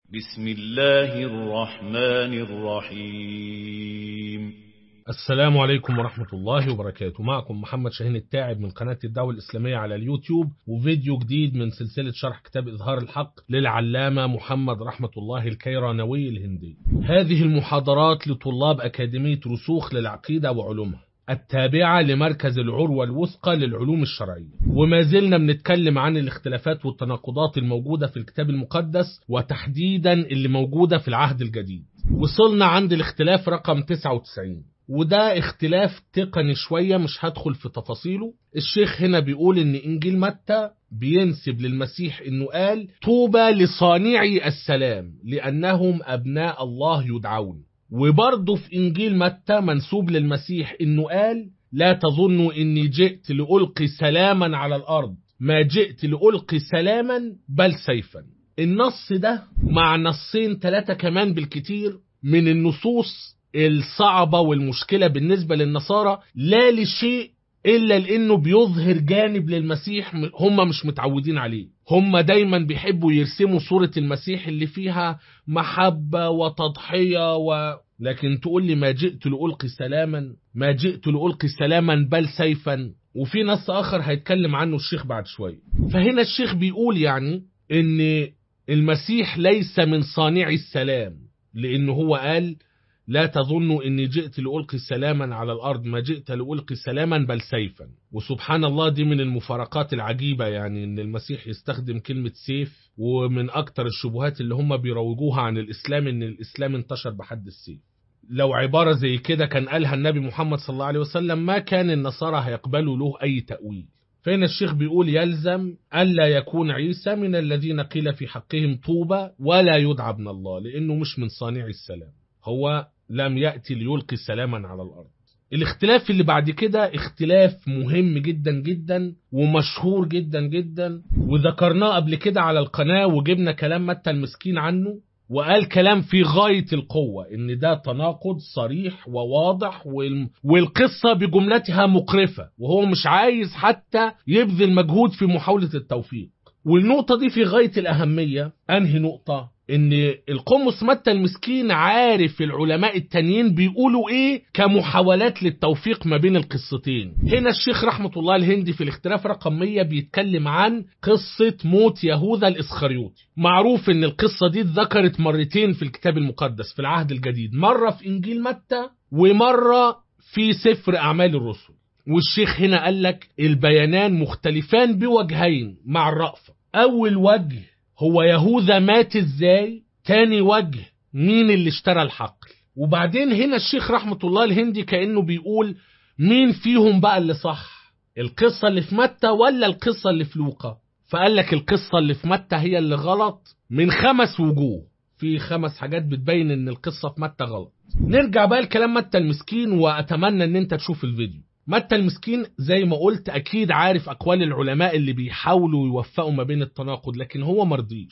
بسم الله الرحمن الرحيم السلام عليكم ورحمة الله وبركاته معكم محمد شاهين التاعب من قناة الدعوة الإسلامية على اليوتيوب وفيديو جديد من سلسلة شرح كتاب إظهار الحق للعلامة محمد رحمة الله الكيرانوي الهندي هذه المحاضرات لطلاب أكاديمية رسوخ للعقيدة وعلومها التابعة لمركز العروة الوثقى للعلوم الشرعية وما زلنا بنتكلم عن الاختلافات والتناقضات الموجودة في الكتاب المقدس وتحديدا اللي موجودة في العهد الجديد وصلنا عند الاختلاف رقم 99 وده اختلاف تقني شوية مش هدخل في تفاصيله الشيخ هنا بيقول ان انجيل متى بينسب للمسيح انه قال طوبى لصانعي السلام لانهم ابناء الله يدعون وبرضه في انجيل متى منسوب للمسيح انه قال لا تظنوا اني جئت لالقي سلاما على الارض ما جئت لالقي سلاما بل سيفا النص ده مع نصين ثلاثة كمان بالكتير من النصوص الصعبة والمشكلة بالنسبة للنصارى لا لشيء إلا لأنه بيظهر جانب للمسيح هم مش متعودين عليه هم دايما بيحبوا يرسموا صورة المسيح اللي فيها محبة وتضحية و... لكن تقول لي ما جئت لألقي سلاما ما جئت لألقي سلاما بل سيفا وفي نص آخر هيتكلم عنه الشيخ بعد شوية فهنا الشيخ بيقول يعني إن المسيح ليس من صانعي السلام لأنه هو قال لا تظنوا اني جئت لألقي سلاما على الارض ما جئت لألقي سلاما بل سيفا وسبحان الله دي من المفارقات العجيبة يعني ان المسيح يستخدم كلمة سيف ومن اكتر الشبهات اللي هم بيروجوها عن الاسلام ان الاسلام انتشر بحد السيف لو عبارة زي كده كان قالها النبي محمد صلى الله عليه وسلم ما كان النصارى هيقبلوا له اي تأويل فين الشيخ بيقول يلزم ألا يكون عيسى من الذين قيل في حقهم طوبى ولا يدعى ابن الله لأنه مش من صانع السلام هو لم يأتي ليلقي سلاما على الأرض الاختلاف اللي بعد كده اختلاف مهم جدا جدا ومشهور جدا جدا وذكرناه قبل كده على القناة وجبنا كلام متى المسكين عنه وقال كلام في غاية القوة ان ده تناقض صريح وواضح والقصة بجملتها مقرفة وهو مش عايز حتى يبذل مجهود في محاولة التوفيق والنقطة دي في غاية الأهمية أنهي نقطة ان القمص متى المسكين عارف العلماء التانيين بيقولوا ايه كمحاولات للتوفيق ما بين القصتين هنا الشيخ رحمة الله الهندي في الاختلاف رقم 100 بيتكلم عن قصة موت يهوذا الاسخريوطي معروف ان القصة دي اتذكرت مرتين في الكتاب المقدس في العهد الجديد مرة في انجيل متى ومرة في سفر اعمال الرسل والشيخ هنا قال لك البيانان مختلفان بوجهين مع الرأفة اول وجه هو يهوذا مات ازاي تاني وجه مين اللي اشترى الحقل وبعدين هنا الشيخ رحمة الله الهندي كأنه بيقول مين فيهم بقى اللي صح القصة اللي في متى ولا القصة اللي في لوقا فقال لك القصة اللي في متى هي اللي غلط من خمس وجوه في خمس حاجات بتبين ان القصة في متى غلط نرجع بقى لكلام متى المسكين واتمنى ان انت تشوف الفيديو متى المسكين زي ما قلت اكيد عارف اقوال العلماء اللي بيحاولوا يوفقوا ما بين التناقض لكن هو مرضيش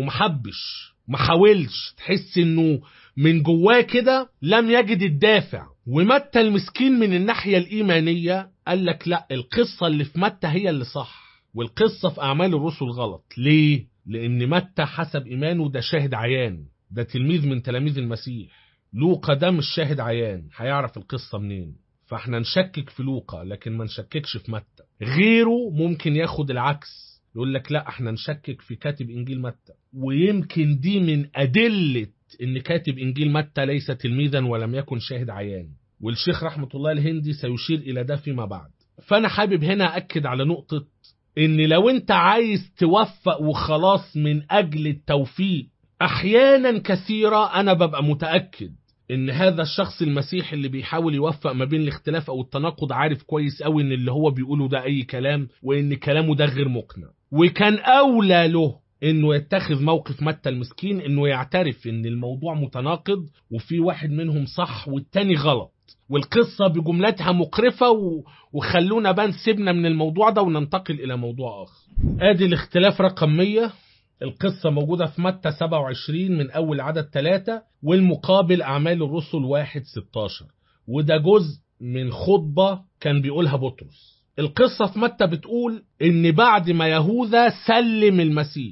ومحبش محاولش تحس انه من جواه كده لم يجد الدافع ومتى المسكين من الناحية الإيمانية قال لك لا القصة اللي في متى هي اللي صح والقصة في أعمال الرسل غلط ليه؟ لأن متى حسب إيمانه ده شاهد عيان ده تلميذ من تلاميذ المسيح لوقا ده مش شاهد عيان هيعرف القصة منين فاحنا نشكك في لوقا لكن ما نشككش في متى غيره ممكن ياخد العكس يقول لك لا احنا نشكك في كاتب انجيل متى ويمكن دي من ادله ان كاتب انجيل متى ليس تلميذا ولم يكن شاهد عيان والشيخ رحمه الله الهندي سيشير الى ده فيما بعد فانا حابب هنا اكد على نقطه ان لو انت عايز توفق وخلاص من اجل التوفيق احيانا كثيره انا ببقى متاكد ان هذا الشخص المسيحي اللي بيحاول يوفق ما بين الاختلاف او التناقض عارف كويس قوي ان اللي هو بيقوله ده اي كلام وان كلامه ده غير مقنع وكان اولى له انه يتخذ موقف متى المسكين انه يعترف ان الموضوع متناقض وفي واحد منهم صح والتاني غلط والقصة بجملتها مقرفة و... وخلونا بقى نسيبنا من الموضوع ده وننتقل إلى موضوع آخر آدي الاختلاف رقم 100 القصة موجودة في متى 27 من أول عدد 3 والمقابل أعمال الرسل 1 16 وده جزء من خطبة كان بيقولها بطرس القصة في متى بتقول إن بعد ما يهوذا سلم المسيح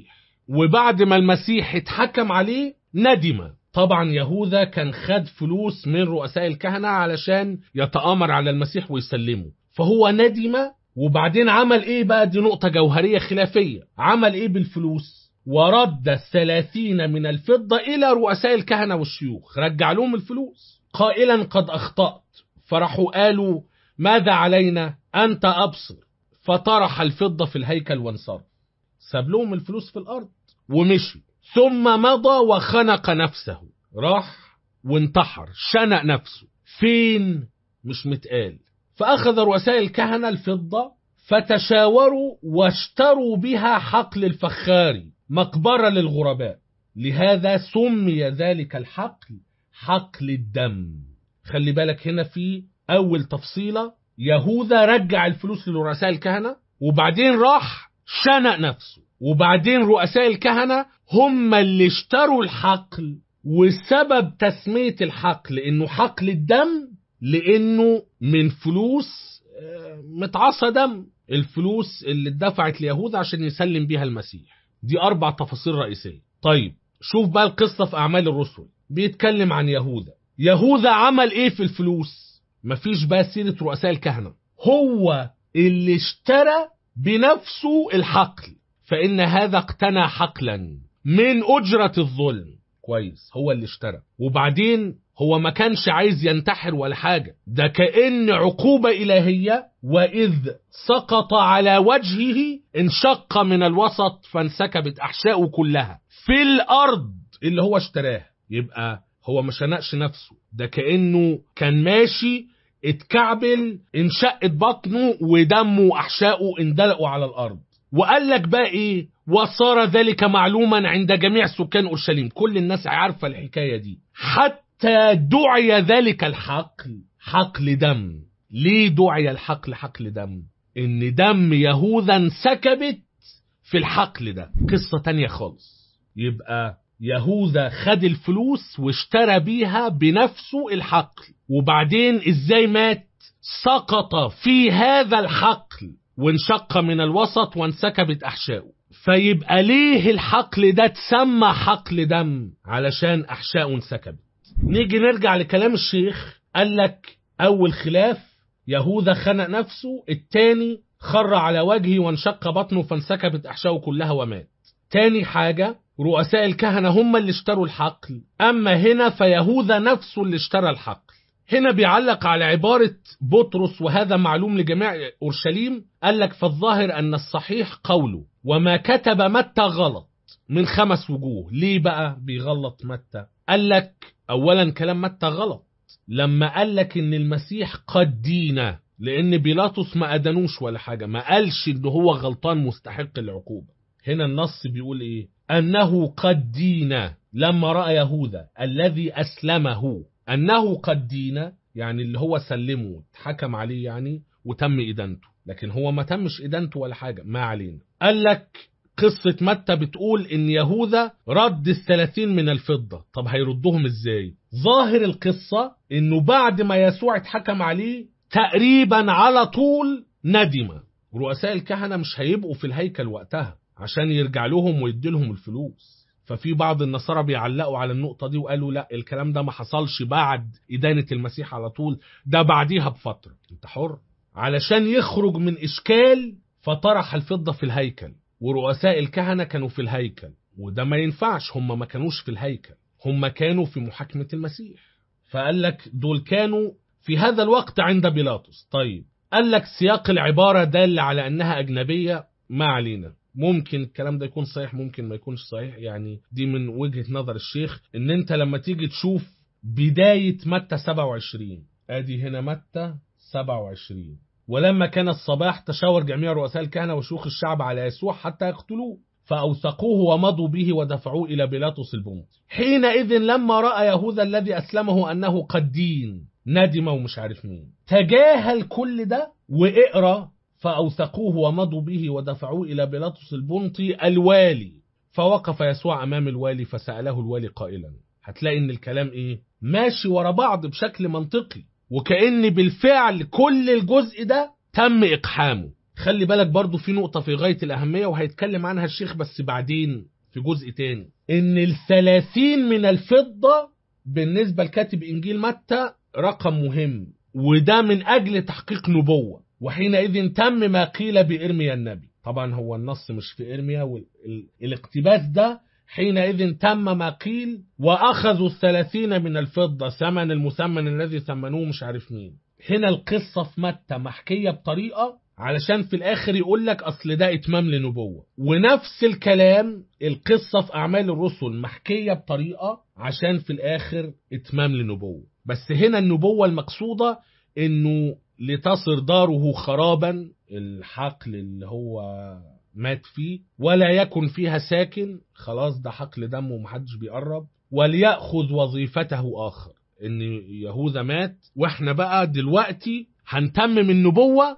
وبعد ما المسيح اتحكم عليه ندم طبعا يهوذا كان خد فلوس من رؤساء الكهنة علشان يتآمر على المسيح ويسلمه فهو ندم وبعدين عمل ايه بقى دي نقطة جوهرية خلافية عمل ايه بالفلوس ورد الثلاثين من الفضة إلى رؤساء الكهنة والشيوخ رجع لهم الفلوس قائلا قد أخطأت فرحوا قالوا ماذا علينا أنت أبصر فطرح الفضة في الهيكل وانصرف ساب لهم الفلوس في الأرض ومشي ثم مضى وخنق نفسه راح وانتحر شنق نفسه فين مش متقال فأخذ رؤساء الكهنة الفضة فتشاوروا واشتروا بها حقل الفخاري مقبرة للغرباء لهذا سمي ذلك الحقل حقل الدم خلي بالك هنا في أول تفصيلة يهوذا رجع الفلوس لرؤساء الكهنة وبعدين راح شنق نفسه وبعدين رؤساء الكهنة هم اللي اشتروا الحقل وسبب تسمية الحقل انه حقل الدم لانه من فلوس آه، متعصى دم الفلوس اللي اتدفعت ليهوذا عشان يسلم بيها المسيح دي اربع تفاصيل رئيسية طيب شوف بقى القصة في اعمال الرسل بيتكلم عن يهوذا يهوذا عمل ايه في الفلوس مفيش بقى سيرة رؤساء الكهنة هو اللي اشترى بنفسه الحقل فإن هذا اقتنى حقلا من أجرة الظلم كويس هو اللي اشترى وبعدين هو ما كانش عايز ينتحر ولا حاجة ده كأن عقوبة إلهية وإذ سقط على وجهه انشق من الوسط فانسكبت أحشاؤه كلها في الأرض اللي هو اشتراها يبقى هو ما شنقش نفسه ده كأنه كان ماشي اتكعبل انشقت بطنه ودمه وأحشائه اندلقوا على الأرض وقال لك بقى ايه وصار ذلك معلوما عند جميع سكان اورشليم كل الناس عارفه الحكايه دي حتى دعي ذلك الحقل حقل دم ليه دعي الحقل حقل دم ان دم يهوذا انسكبت في الحقل ده قصه تانية خالص يبقى يهوذا خد الفلوس واشترى بيها بنفسه الحقل وبعدين ازاي مات سقط في هذا الحقل وانشق من الوسط وانسكبت أحشائه فيبقى ليه الحقل ده اتسمى حقل دم علشان أحشائه انسكبت نيجي نرجع لكلام الشيخ قال لك أول خلاف يهوذا خنق نفسه التاني خر على وجهه وانشق بطنه فانسكبت أحشائه كلها ومات تاني حاجة رؤساء الكهنة هم اللي اشتروا الحقل أما هنا فيهوذا نفسه اللي اشترى الحقل هنا بيعلق على عبارة بطرس وهذا معلوم لجميع أورشليم قال لك فالظاهر أن الصحيح قوله وما كتب متى غلط من خمس وجوه ليه بقى بيغلط متى قال لك أولا كلام متى غلط لما قال لك إن المسيح قد دينا لأن بيلاطس ما أدنوش ولا حاجة ما قالش إن هو غلطان مستحق العقوبة هنا النص بيقول إيه أنه قد دينا لما رأى يهوذا الذي أسلمه أنه قد دين يعني اللي هو سلمه اتحكم عليه يعني وتم إدانته لكن هو ما تمش إدانته ولا حاجة ما علينا قال لك قصة متى بتقول إن يهوذا رد الثلاثين من الفضة طب هيردهم إزاي ظاهر القصة إنه بعد ما يسوع اتحكم عليه تقريبا على طول ندم رؤساء الكهنة مش هيبقوا في الهيكل وقتها عشان يرجع لهم ويدي لهم الفلوس ففي بعض النصارى بيعلقوا على النقطة دي وقالوا لا الكلام ده ما حصلش بعد إدانة المسيح على طول ده بعديها بفترة انت حر علشان يخرج من إشكال فطرح الفضة في الهيكل ورؤساء الكهنة كانوا في الهيكل وده ما ينفعش هم ما كانوش في الهيكل هم كانوا في محاكمة المسيح فقال لك دول كانوا في هذا الوقت عند بيلاطس طيب قال لك سياق العبارة دال على أنها أجنبية ما علينا ممكن الكلام ده يكون صحيح ممكن ما يكونش صحيح يعني دي من وجهة نظر الشيخ ان انت لما تيجي تشوف بداية متى 27 ادي هنا متى 27 ولما كان الصباح تشاور جميع رؤساء الكهنة وشيوخ الشعب على يسوع حتى يقتلوه فأوثقوه ومضوا به ودفعوه إلى بيلاطس البنطي حينئذ لما رأى يهوذا الذي أسلمه أنه قد دين ندم ومش عارف مين تجاهل كل ده واقرأ فأوثقوه ومضوا به ودفعوه إلى بيلاطس البنطي الوالي فوقف يسوع أمام الوالي فسأله الوالي قائلا هتلاقي إن الكلام إيه ماشي ورا بعض بشكل منطقي وكأن بالفعل كل الجزء ده تم إقحامه خلي بالك برضو في نقطة في غاية الأهمية وهيتكلم عنها الشيخ بس بعدين في جزء تاني ان الثلاثين من الفضة بالنسبة لكاتب انجيل متى رقم مهم وده من اجل تحقيق نبوة وحينئذ تم ما قيل بإرميا النبي طبعا هو النص مش في إرميا والاقتباس ده حينئذ تم ما قيل وأخذوا الثلاثين من الفضة ثمن المثمن الذي ثمنوه مش عارف مين هنا القصة في متى محكية بطريقة علشان في الآخر يقول لك أصل ده إتمام لنبوة ونفس الكلام القصة في أعمال الرسل محكية بطريقة عشان في الآخر إتمام لنبوة بس هنا النبوة المقصودة إنه لتصر داره خرابا الحقل اللي هو مات فيه ولا يكن فيها ساكن خلاص ده حقل دم ومحدش بيقرب وليأخذ وظيفته آخر إن يهوذا مات وإحنا بقى دلوقتي هنتمم النبوة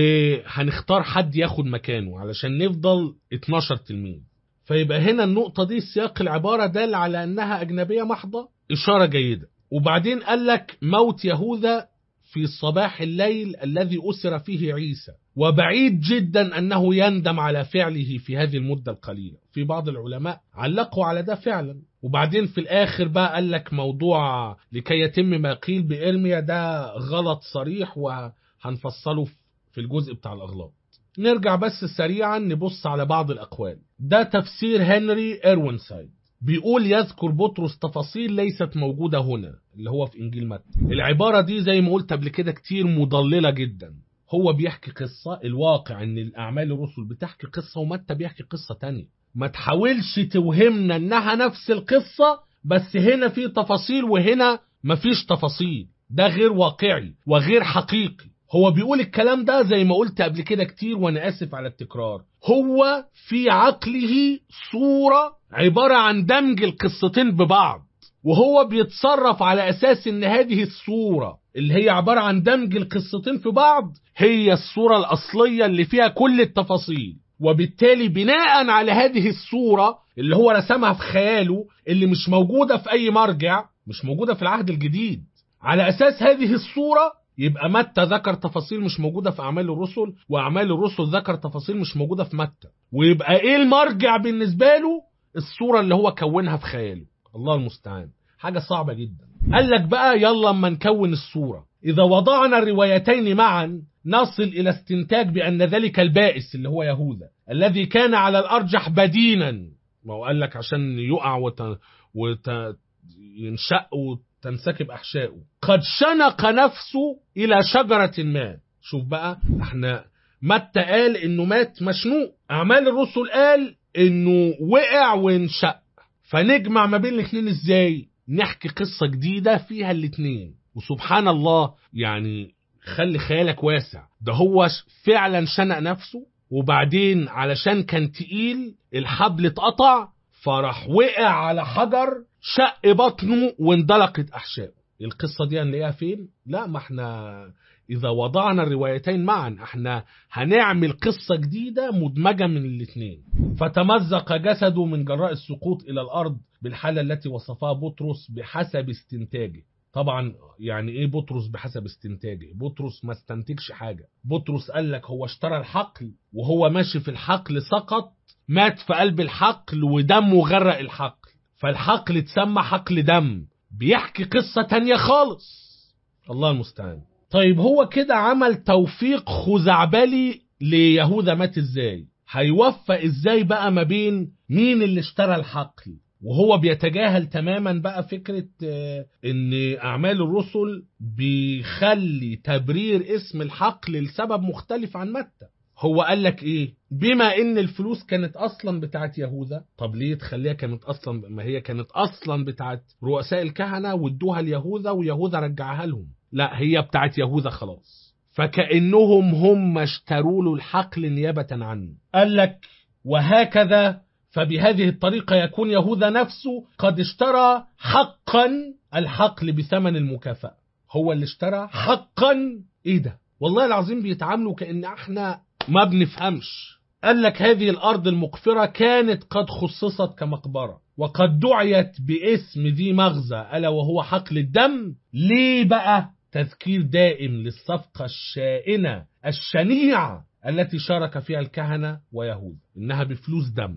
وهنختار حد ياخد مكانه علشان نفضل 12 تلميذ فيبقى هنا النقطة دي سياق العبارة دل على أنها أجنبية محضة إشارة جيدة وبعدين قال لك موت يهوذا في صباح الليل الذي أسر فيه عيسى وبعيد جدا أنه يندم على فعله في هذه المدة القليلة في بعض العلماء علقوا على ده فعلا وبعدين في الآخر بقى قال لك موضوع لكي يتم ما قيل بإرميا ده غلط صريح وهنفصله في الجزء بتاع الأغلاط نرجع بس سريعا نبص على بعض الأقوال ده تفسير هنري إيروينسايد بيقول يذكر بطرس تفاصيل ليست موجودة هنا اللي هو في إنجيل متى العبارة دي زي ما قلت قبل كده كتير مضللة جدا هو بيحكي قصة الواقع ان الأعمال الرسل بتحكي قصة ومتى بيحكي قصة تانية ما تحاولش توهمنا انها نفس القصة بس هنا في تفاصيل وهنا مفيش تفاصيل ده غير واقعي وغير حقيقي هو بيقول الكلام ده زي ما قلت قبل كده كتير وانا اسف على التكرار هو في عقله صورة عبارة عن دمج القصتين ببعض وهو بيتصرف على اساس ان هذه الصورة اللي هي عبارة عن دمج القصتين في بعض هي الصورة الاصلية اللي فيها كل التفاصيل وبالتالي بناء على هذه الصورة اللي هو رسمها في خياله اللي مش موجودة في اي مرجع مش موجودة في العهد الجديد على اساس هذه الصورة يبقى متى ذكر تفاصيل مش موجودة في أعمال الرسل وأعمال الرسل ذكر تفاصيل مش موجودة في متى ويبقى إيه المرجع بالنسبة له الصورة اللي هو كونها في خياله الله المستعان حاجة صعبة جدا قال لك بقى يلا اما نكون الصورة إذا وضعنا الروايتين معا نصل إلى استنتاج بأن ذلك البائس اللي هو يهوذا الذي كان على الأرجح بدينا ما هو قال لك عشان يقع وت... وت... ينشق تنسكب أحشائه قد شنق نفسه إلى شجرة ما شوف بقى احنا متى قال انه مات مشنوق اعمال الرسل قال انه وقع وانشق فنجمع ما بين الاثنين ازاي نحكي قصة جديدة فيها الاثنين وسبحان الله يعني خلي خيالك واسع ده هو فعلا شنق نفسه وبعدين علشان كان تقيل الحبل اتقطع فراح وقع على حجر شق بطنه واندلقت احشائه القصه دي هنلاقيها فين لا ما احنا اذا وضعنا الروايتين معا احنا هنعمل قصه جديده مدمجه من الاثنين فتمزق جسده من جراء السقوط الى الارض بالحاله التي وصفها بطرس بحسب استنتاجه طبعا يعني ايه بطرس بحسب استنتاجه بطرس ما استنتجش حاجه بطرس قال لك هو اشترى الحقل وهو ماشي في الحقل سقط مات في قلب الحقل ودمه غرق الحقل فالحقل اتسمى حقل دم بيحكي قصة تانية خالص الله المستعان طيب هو كده عمل توفيق خزعبلي ليهوذا مات ازاي هيوفق ازاي بقى ما بين مين اللي اشترى الحقل وهو بيتجاهل تماما بقى فكرة ان اعمال الرسل بيخلي تبرير اسم الحقل لسبب مختلف عن متى هو قال لك ايه بما ان الفلوس كانت اصلا بتاعت يهوذا طب ليه تخليها كانت اصلا ما هي كانت اصلا بتاعت رؤساء الكهنه وادوها ليهوذا ويهوذا رجعها لهم لا هي بتاعت يهوذا خلاص فكانهم هم اشتروا له الحقل نيابه عنه قال لك وهكذا فبهذه الطريقة يكون يهوذا نفسه قد اشترى حقا الحقل بثمن المكافأة هو اللي اشترى حقا ايه ده والله العظيم بيتعاملوا كأن احنا ما بنفهمش قال لك هذه الأرض المقفرة كانت قد خصصت كمقبرة وقد دعيت باسم ذي مغزى ألا وهو حقل الدم ليه بقى تذكير دائم للصفقة الشائنة الشنيعة التي شارك فيها الكهنة ويهود إنها بفلوس دم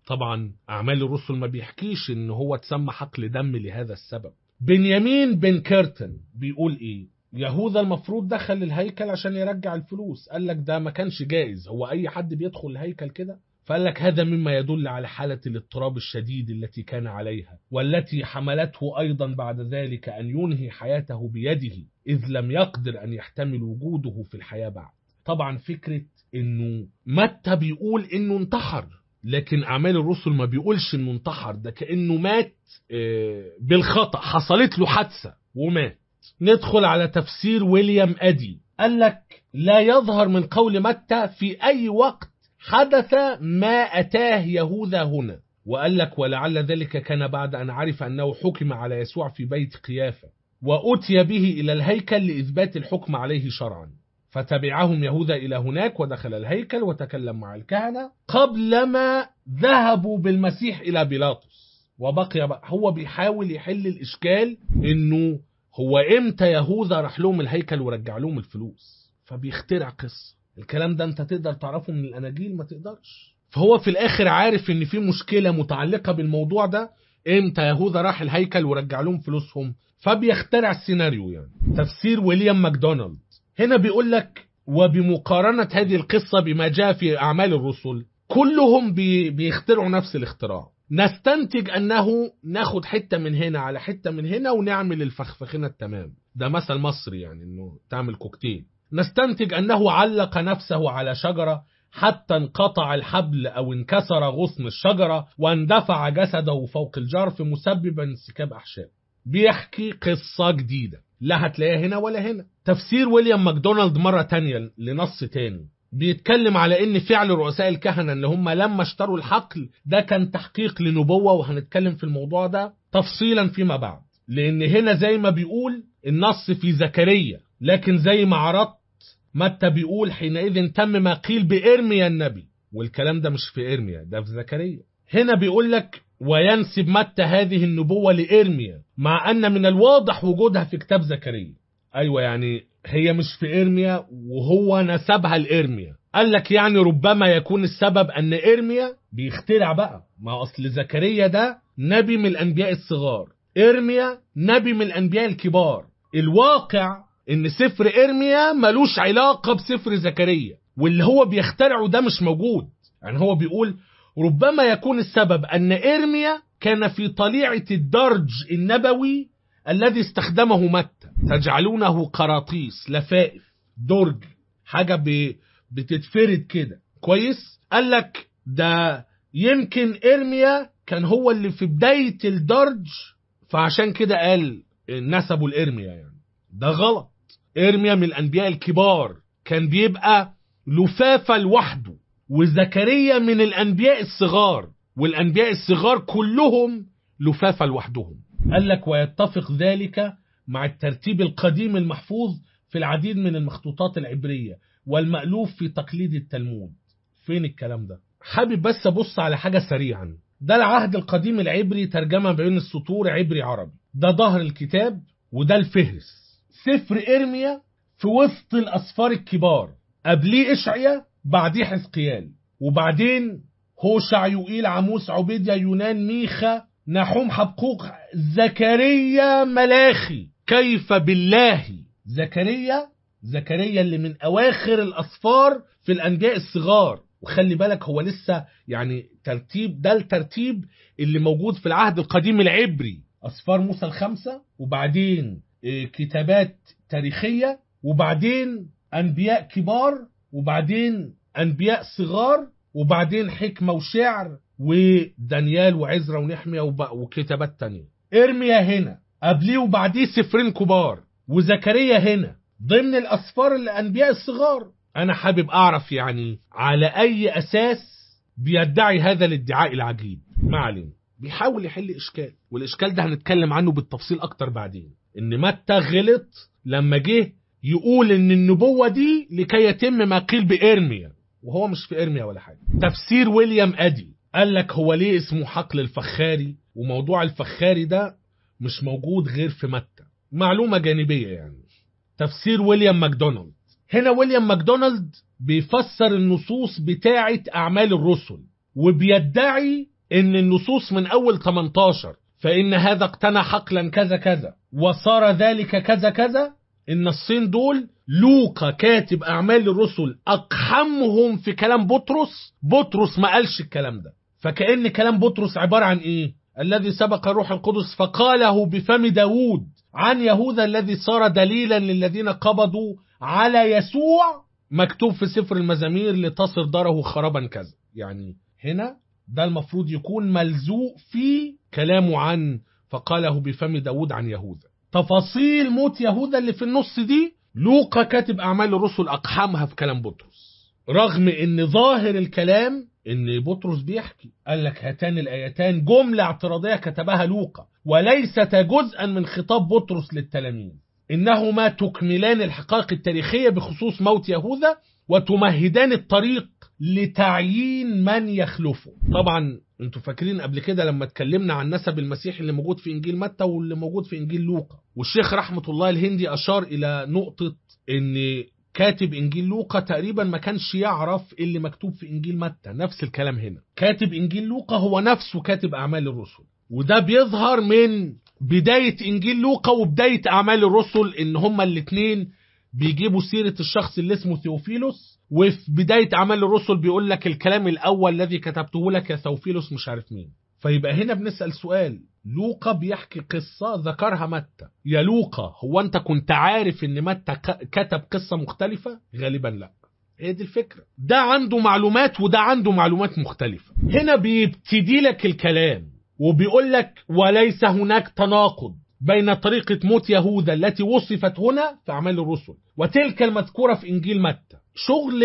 طبعا أعمال الرسل ما بيحكيش إن هو تسمى حقل دم لهذا السبب بنيامين بن كيرتن بيقول إيه يهوذا المفروض دخل الهيكل عشان يرجع الفلوس قال لك ده ما كانش جائز هو أي حد بيدخل الهيكل كده فقال لك هذا مما يدل على حالة الاضطراب الشديد التي كان عليها والتي حملته أيضا بعد ذلك أن ينهي حياته بيده إذ لم يقدر أن يحتمل وجوده في الحياة بعد طبعا فكرة انه متى بيقول انه انتحر لكن اعمال الرسل ما بيقولش انه انتحر ده كانه مات آه، بالخطا حصلت له حادثه ومات ندخل على تفسير ويليام ادي قال لك لا يظهر من قول متى في اي وقت حدث ما اتاه يهوذا هنا وقال لك ولعل ذلك كان بعد ان عرف انه حكم على يسوع في بيت قيافه واتي به الى الهيكل لاثبات الحكم عليه شرعا فتبعهم يهوذا إلى هناك ودخل الهيكل وتكلم مع الكهنة قبلما ذهبوا بالمسيح إلى بيلاطس وبقي بقى هو بيحاول يحل الإشكال إنه هو إمتى يهوذا راح لهم الهيكل ورجع لهم الفلوس فبيخترع قصة الكلام ده أنت تقدر تعرفه من الأناجيل ما تقدرش فهو في الآخر عارف إن في مشكلة متعلقة بالموضوع ده إمتى يهوذا راح الهيكل ورجع لهم فلوسهم فبيخترع السيناريو يعني تفسير ويليام ماكدونالد هنا بيقول لك وبمقارنة هذه القصة بما جاء في أعمال الرسل كلهم بي بيخترعوا نفس الاختراع نستنتج أنه ناخد حتة من هنا على حتة من هنا ونعمل الفخفخنة التمام ده مثل مصري يعني أنه تعمل كوكتيل نستنتج أنه علق نفسه على شجرة حتى انقطع الحبل أو انكسر غصن الشجرة واندفع جسده فوق الجرف مسببا انسكاب أحشاء بيحكي قصة جديدة لا هتلاقيها هنا ولا هنا تفسير ويليام ماكدونالد مرة تانية لنص تاني بيتكلم على ان فعل رؤساء الكهنة اللي هم لما اشتروا الحقل ده كان تحقيق لنبوة وهنتكلم في الموضوع ده تفصيلا فيما بعد لان هنا زي ما بيقول النص في زكريا لكن زي ما عرضت متى بيقول حينئذ تم ما قيل بإرميا النبي والكلام ده مش في إرميا ده في زكريا هنا بيقول لك وينسب متى هذه النبوة لإرميا مع أن من الواضح وجودها في كتاب زكريا أيوة يعني هي مش في إرميا وهو نسبها لإرميا قال لك يعني ربما يكون السبب أن إرميا بيخترع بقى ما أصل زكريا ده نبي من الأنبياء الصغار إرميا نبي من الأنبياء الكبار الواقع إن سفر إرميا ملوش علاقة بسفر زكريا واللي هو بيخترعه ده مش موجود يعني هو بيقول ربما يكون السبب أن إرميا كان في طليعة الدرج النبوي الذي استخدمه متى تجعلونه قراطيس لفائف درج حاجة ب... بتتفرد كده كويس قال لك ده يمكن إرميا كان هو اللي في بداية الدرج فعشان كده قال نسبوا لإرميا يعني ده غلط إرميا من الأنبياء الكبار كان بيبقى لفافة لوحده وزكريا من الأنبياء الصغار والأنبياء الصغار كلهم لفافة لوحدهم قال لك ويتفق ذلك مع الترتيب القديم المحفوظ في العديد من المخطوطات العبرية والمألوف في تقليد التلمود فين الكلام ده حابب بس أبص على حاجة سريعا ده العهد القديم العبري ترجمة بين السطور عبري عربي ده ظهر الكتاب وده الفهرس سفر إرميا في وسط الأسفار الكبار قبليه إشعيا بعديه حزقيال وبعدين هوشع يوئيل عموس عبيديا يونان ميخا نحوم حبقوق زكريا ملاخي كيف بالله زكريا زكريا اللي من أواخر الأسفار في الأنبياء الصغار وخلي بالك هو لسه يعني ترتيب ده الترتيب اللي موجود في العهد القديم العبري أسفار موسى الخمسة وبعدين كتابات تاريخية وبعدين أنبياء كبار وبعدين أنبياء صغار وبعدين حكمة وشعر ودانيال وعزرا ونحمية وكتابات تانية ارميا هنا قبليه وبعديه سفرين كبار وزكريا هنا ضمن الأسفار الأنبياء الصغار أنا حابب أعرف يعني على أي أساس بيدعي هذا الادعاء العجيب ما علينا بيحاول يحل إشكال والإشكال ده هنتكلم عنه بالتفصيل أكتر بعدين إن متى غلط لما جه يقول إن النبوة دي لكي يتم ما قيل بإرميا وهو مش في إرميا ولا حاجة تفسير ويليام أدي قال لك هو ليه اسمه حقل الفخاري وموضوع الفخاري ده مش موجود غير في متى معلومة جانبية يعني تفسير ويليام ماكدونالد هنا ويليام ماكدونالد بيفسر النصوص بتاعة أعمال الرسل وبيدعي ان النصوص من اول 18 فان هذا اقتنى حقلا كذا كذا وصار ذلك كذا كذا النصين دول لوقا كاتب اعمال الرسل اقحمهم في كلام بطرس بطرس ما قالش الكلام ده فكأن كلام بطرس عبارة عن ايه الذي سبق الروح القدس فقاله بفم داود عن يهوذا الذي صار دليلا للذين قبضوا على يسوع مكتوب في سفر المزامير لتصر داره خرابا كذا يعني هنا ده المفروض يكون ملزوق في كلامه عن فقاله بفم داود عن يهوذا تفاصيل موت يهوذا اللي في النص دي لوقا كاتب أعمال الرسل أقحمها في كلام بطرس رغم ان ظاهر الكلام ان بطرس بيحكي قال لك هاتان الايتان جمله اعتراضيه كتبها لوقا وليستا جزءا من خطاب بطرس للتلاميذ انهما تكملان الحقائق التاريخيه بخصوص موت يهوذا وتمهدان الطريق لتعيين من يخلفه طبعا انتوا فاكرين قبل كده لما اتكلمنا عن نسب المسيح اللي موجود في انجيل متى واللي موجود في انجيل لوقا والشيخ رحمه الله الهندي اشار الى نقطه ان كاتب انجيل لوقا تقريبا ما كانش يعرف اللي مكتوب في انجيل متى نفس الكلام هنا كاتب انجيل لوقا هو نفسه كاتب اعمال الرسل وده بيظهر من بداية انجيل لوقا وبداية اعمال الرسل ان هما الاتنين بيجيبوا سيرة الشخص اللي اسمه ثيوفيلوس وفي بداية اعمال الرسل بيقول لك الكلام الاول الذي كتبته لك يا ثيوفيلوس مش عارف مين فيبقى هنا بنسأل سؤال لوقا بيحكي قصة ذكرها متى يا لوقا هو انت كنت عارف ان متى ك- كتب قصة مختلفة غالبا لا هي دي الفكرة ده عنده معلومات وده عنده معلومات مختلفة هنا بيبتدي لك الكلام وبيقول لك وليس هناك تناقض بين طريقة موت يهوذا التي وصفت هنا في أعمال الرسل وتلك المذكورة في إنجيل متى شغل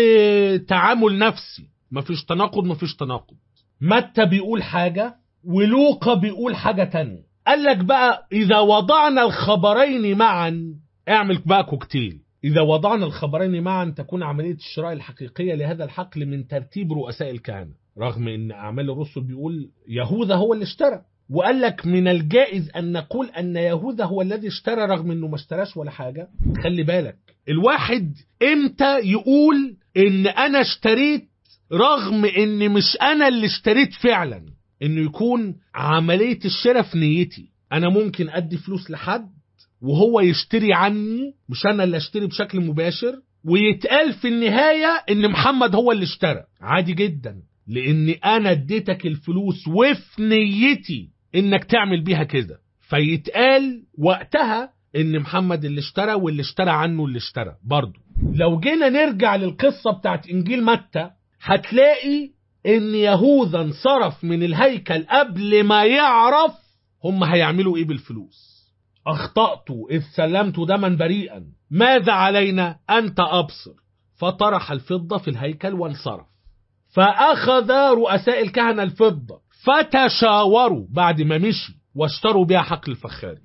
تعامل نفسي مفيش تناقض مفيش تناقض متى بيقول حاجة ولوقا بيقول حاجة تانية قال لك بقى إذا وضعنا الخبرين معا اعمل بقى كوكتيل إذا وضعنا الخبرين معا تكون عملية الشراء الحقيقية لهذا الحقل من ترتيب رؤساء الكهنة رغم أن أعمال الرسل بيقول يهوذا هو اللي اشترى وقال لك من الجائز أن نقول أن يهوذا هو الذي اشترى رغم أنه ما اشتراش ولا حاجة خلي بالك الواحد امتى يقول ان انا اشتريت رغم ان مش انا اللي اشتريت فعلا انه يكون عملية الشراء في نيتي انا ممكن ادي فلوس لحد وهو يشتري عني مش انا اللي اشتري بشكل مباشر ويتقال في النهاية ان محمد هو اللي اشترى عادي جدا لان انا اديتك الفلوس وفي نيتي انك تعمل بيها كده فيتقال وقتها ان محمد اللي اشترى واللي اشترى عنه اللي اشترى برضه لو جينا نرجع للقصة بتاعت انجيل متى هتلاقي ان يهوذا انصرف من الهيكل قبل ما يعرف هم هيعملوا ايه بالفلوس اخطأت اذ سلمت دما بريئا ماذا علينا انت ابصر فطرح الفضة في الهيكل وانصرف فاخذ رؤساء الكهنة الفضة فتشاوروا بعد ما مشي واشتروا بها حقل الفخاري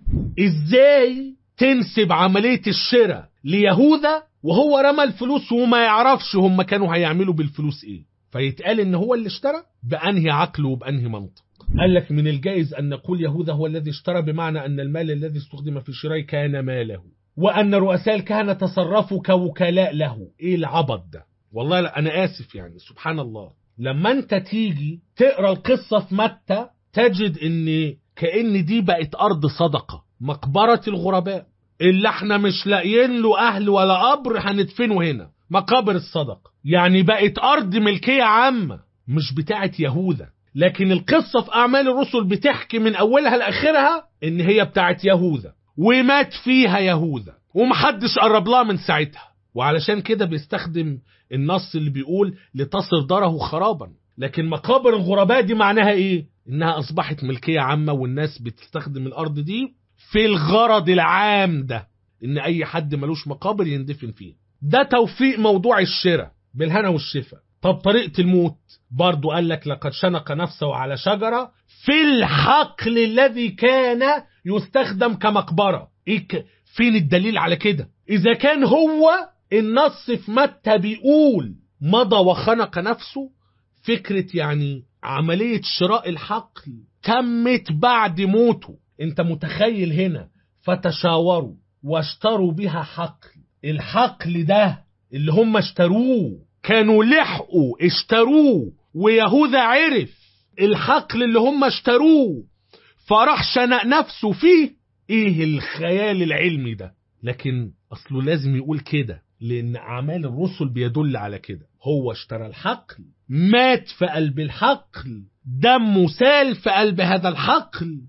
ازاي تنسب عملية الشراء ليهوذا وهو رمى الفلوس وما يعرفش هم كانوا هيعملوا بالفلوس ايه فيتقال ان هو اللي اشترى بانهي عقل وبانهي منطق قال لك من الجائز ان نقول يهوذا هو الذي اشترى بمعنى ان المال الذي استخدم في شراء كان ماله وان رؤساء الكهنه تصرفوا كوكلاء له ايه العبط ده والله لا انا اسف يعني سبحان الله لما انت تيجي تقرا القصه في متى تجد ان كان دي بقت ارض صدقه مقبره الغرباء اللي احنا مش لاقيين له اهل ولا قبر هندفنه هنا مقابر الصدقه يعني بقت ارض ملكيه عامه مش بتاعه يهوذا لكن القصه في اعمال الرسل بتحكي من اولها لاخرها ان هي بتاعه يهوذا ومات فيها يهوذا ومحدش قرب لها من ساعتها وعلشان كده بيستخدم النص اللي بيقول لتصر داره خرابا لكن مقابر الغرباء دي معناها ايه انها اصبحت ملكيه عامه والناس بتستخدم الارض دي في الغرض العام ده ان اي حد ملوش مقابر يندفن فيه ده توفيق موضوع الشراء بالهنا والشفا طب طريقة الموت برضو قال لك لقد شنق نفسه على شجرة في الحقل الذي كان يستخدم كمقبرة إيه ك... فين الدليل على كده إذا كان هو النص في متى بيقول مضى وخنق نفسه فكرة يعني عملية شراء الحقل تمت بعد موته انت متخيل هنا فتشاوروا واشتروا بها حقل الحقل ده اللي هم اشتروه كانوا لحقوا اشتروه ويهوذا عرف الحقل اللي هم اشتروه فراح شنق نفسه فيه ايه الخيال العلمي ده لكن اصله لازم يقول كده لان اعمال الرسل بيدل على كده هو اشترى الحقل مات في قلب الحقل دمه سال في قلب هذا الحقل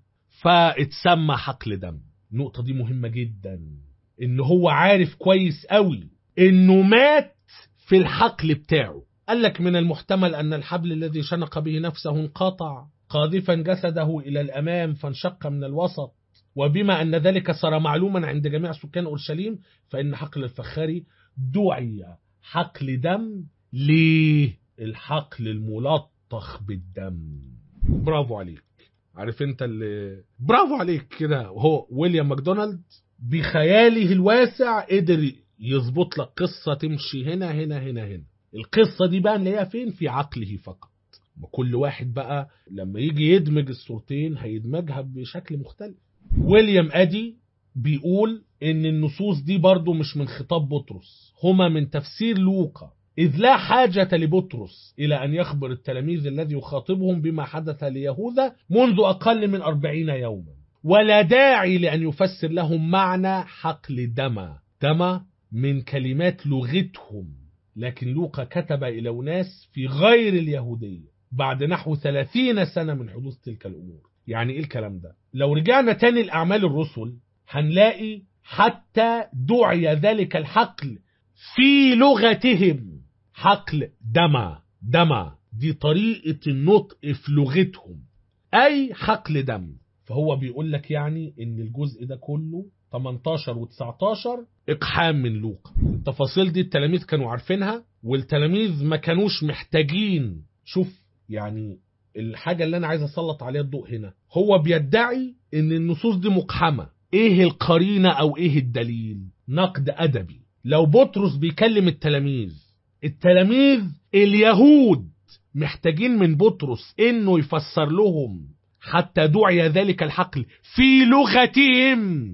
فاتسمى حقل دم النقطة دي مهمة جدا ان هو عارف كويس قوي انه مات في الحقل بتاعه قال لك من المحتمل ان الحبل الذي شنق به نفسه انقطع قاذفا جسده الى الامام فانشق من الوسط وبما ان ذلك صار معلوما عند جميع سكان اورشليم فان حقل الفخاري دعي حقل دم ليه الحقل الملطخ بالدم برافو عليك عارف انت اللي برافو عليك كده هو ويليام ماكدونالد بخياله الواسع قدر يظبط لك قصة تمشي هنا هنا هنا هنا القصة دي بقى نلاقيها فين في عقله فقط كل واحد بقى لما يجي يدمج الصورتين هيدمجها بشكل مختلف ويليام ادي بيقول ان النصوص دي برضو مش من خطاب بطرس هما من تفسير لوقا إذ لا حاجة لبطرس إلى أن يخبر التلاميذ الذي يخاطبهم بما حدث ليهوذا منذ أقل من أربعين يوما ولا داعي لأن يفسر لهم معنى حقل دم دم من كلمات لغتهم لكن لوقا كتب إلى أناس في غير اليهودية بعد نحو ثلاثين سنة من حدوث تلك الأمور يعني إيه الكلام ده لو رجعنا تاني لأعمال الرسل هنلاقي حتى دعي ذلك الحقل في لغتهم حقل دم دم دي طريقة النطق في لغتهم أي حقل دم فهو بيقول لك يعني إن الجزء ده كله 18 و19 إقحام من لوقا التفاصيل دي التلاميذ كانوا عارفينها والتلاميذ ما كانوش محتاجين شوف يعني الحاجة اللي أنا عايز أسلط عليها الضوء هنا هو بيدعي إن النصوص دي مقحمة إيه القرينة أو إيه الدليل نقد أدبي لو بطرس بيكلم التلاميذ التلاميذ اليهود محتاجين من بطرس انه يفسر لهم حتى دعي ذلك الحقل في لغتهم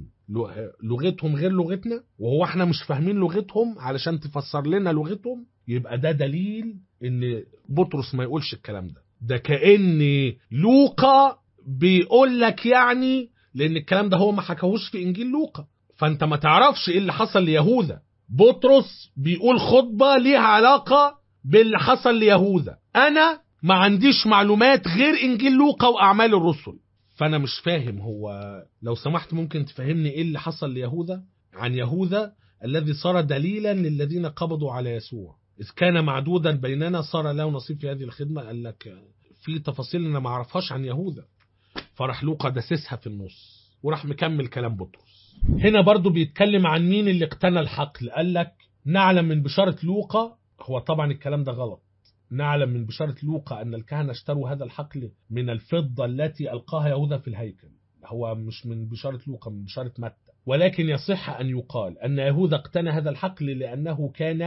لغتهم غير لغتنا وهو احنا مش فاهمين لغتهم علشان تفسر لنا لغتهم يبقى ده دليل ان بطرس ما يقولش الكلام ده ده كأن لوقا بيقول لك يعني لان الكلام ده هو ما حكاهوش في انجيل لوقا فانت ما تعرفش ايه اللي حصل ليهوذا بطرس بيقول خطبة ليها علاقة باللي حصل ليهوذا أنا ما عنديش معلومات غير إنجيل لوقا وأعمال الرسل فأنا مش فاهم هو لو سمحت ممكن تفهمني إيه اللي حصل ليهوذا عن يهوذا الذي صار دليلا للذين قبضوا على يسوع إذ كان معدودا بيننا صار له نصيب في هذه الخدمة قال لك في تفاصيل أنا ما أعرفهاش عن يهوذا فراح لوقا دسسها في النص وراح مكمل كلام بطرس هنا برضو بيتكلم عن مين اللي اقتنى الحقل قال لك نعلم من بشارة لوقا هو طبعا الكلام ده غلط نعلم من بشارة لوقا أن الكهنة اشتروا هذا الحقل من الفضة التي ألقاها يهوذا في الهيكل هو مش من بشارة لوقا من بشارة متى ولكن يصح أن يقال أن يهوذا اقتنى هذا الحقل لأنه كان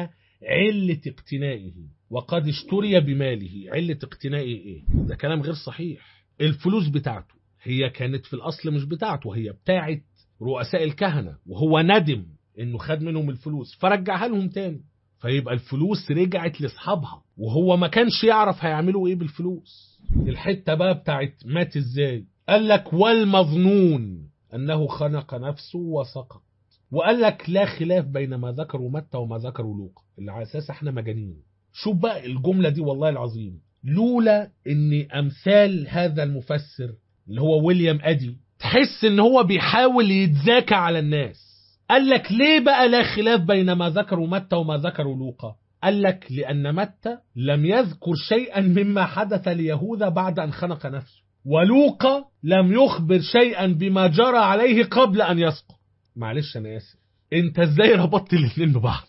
علة اقتنائه وقد اشتري بماله علة اقتنائه ايه ده كلام غير صحيح الفلوس بتاعته هي كانت في الأصل مش بتاعته هي بتاعت رؤساء الكهنة وهو ندم انه خد منهم الفلوس فرجعها لهم تاني فيبقى الفلوس رجعت لاصحابها وهو ما كانش يعرف هيعملوا ايه بالفلوس الحتة بقى بتاعت مات ازاي قال لك والمظنون انه خنق نفسه وسقط وقال لك لا خلاف بين ما ذكروا متى وما ذكروا لوقا اللي على اساس احنا مجانين شوف بقى الجملة دي والله العظيم لولا ان امثال هذا المفسر اللي هو ويليام ادي تحس ان هو بيحاول يتذاكى على الناس قال لك ليه بقى لا خلاف بين ما ذكروا متى وما ذكروا لوقا قال لك لأن متى لم يذكر شيئا مما حدث ليهوذا بعد أن خنق نفسه ولوقا لم يخبر شيئا بما جرى عليه قبل أن يسقط معلش أنا آسف أنت إزاي ربطت الاثنين ببعض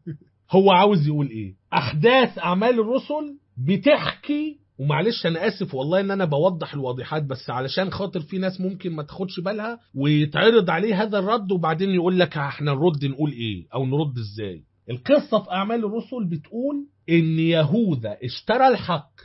هو عاوز يقول إيه أحداث أعمال الرسل بتحكي ومعلش انا اسف والله ان انا بوضح الواضحات بس علشان خاطر في ناس ممكن ما تاخدش بالها ويتعرض عليه هذا الرد وبعدين يقول لك احنا نرد نقول ايه او نرد ازاي القصة في اعمال الرسل بتقول ان يهوذا اشترى الحقل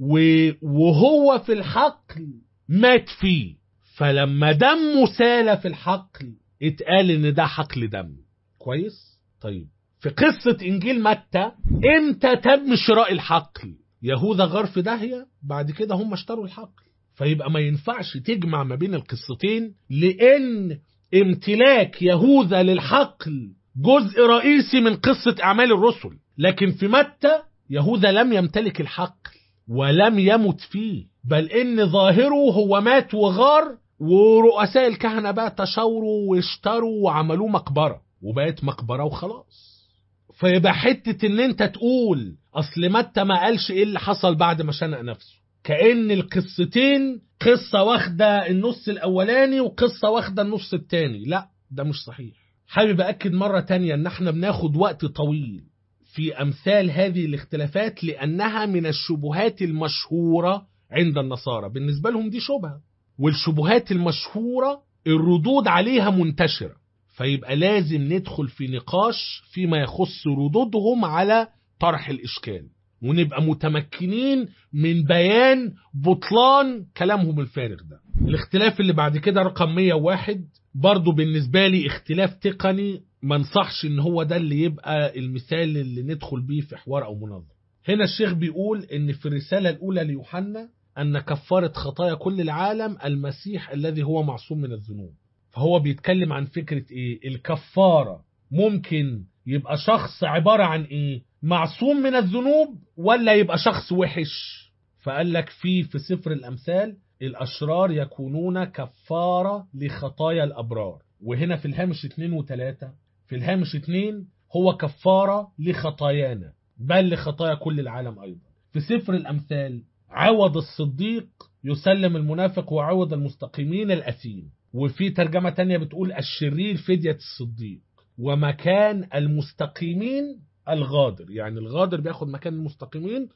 وهو في الحقل مات فيه فلما دمه سال في الحقل اتقال ان ده حقل دم كويس طيب في قصة انجيل متى امتى تم شراء الحقل يهوذا غار في داهية بعد كده هم اشتروا الحقل فيبقى ما ينفعش تجمع ما بين القصتين لأن امتلاك يهوذا للحقل جزء رئيسي من قصة أعمال الرسل لكن في متى يهوذا لم يمتلك الحقل ولم يمت فيه بل إن ظاهره هو مات وغار ورؤساء الكهنة بقى تشاوروا واشتروا وعملوه مقبرة وبقت مقبرة وخلاص فيبقى حتة ان انت تقول اصل متى ما قالش ايه اللي حصل بعد ما شنق نفسه كأن القصتين قصة واخدة النص الاولاني وقصة واخدة النص التاني لا ده مش صحيح حابب أكد مرة تانية ان احنا بناخد وقت طويل في امثال هذه الاختلافات لانها من الشبهات المشهورة عند النصارى بالنسبة لهم دي شبهة والشبهات المشهورة الردود عليها منتشرة فيبقى لازم ندخل في نقاش فيما يخص ردودهم على طرح الإشكال ونبقى متمكنين من بيان بطلان كلامهم الفارغ ده الاختلاف اللي بعد كده رقم 101 برضو بالنسبة لي اختلاف تقني ما انصحش ان هو ده اللي يبقى المثال اللي ندخل بيه في حوار او مناظرة هنا الشيخ بيقول ان في الرسالة الاولى ليوحنا ان كفارة خطايا كل العالم المسيح الذي هو معصوم من الذنوب فهو بيتكلم عن فكرة ايه الكفارة ممكن يبقى شخص عبارة عن ايه معصوم من الذنوب ولا يبقى شخص وحش فقال لك في في سفر الامثال الاشرار يكونون كفارة لخطايا الابرار وهنا في الهامش 2 و3 في الهامش 2 هو كفارة لخطايانا بل لخطايا كل العالم ايضا في سفر الامثال عوض الصديق يسلم المنافق وعوض المستقيمين الأثيم وفي ترجمة تانية بتقول الشرير فدية الصديق ومكان المستقيمين الغادر يعني الغادر بياخد مكان المستقيمين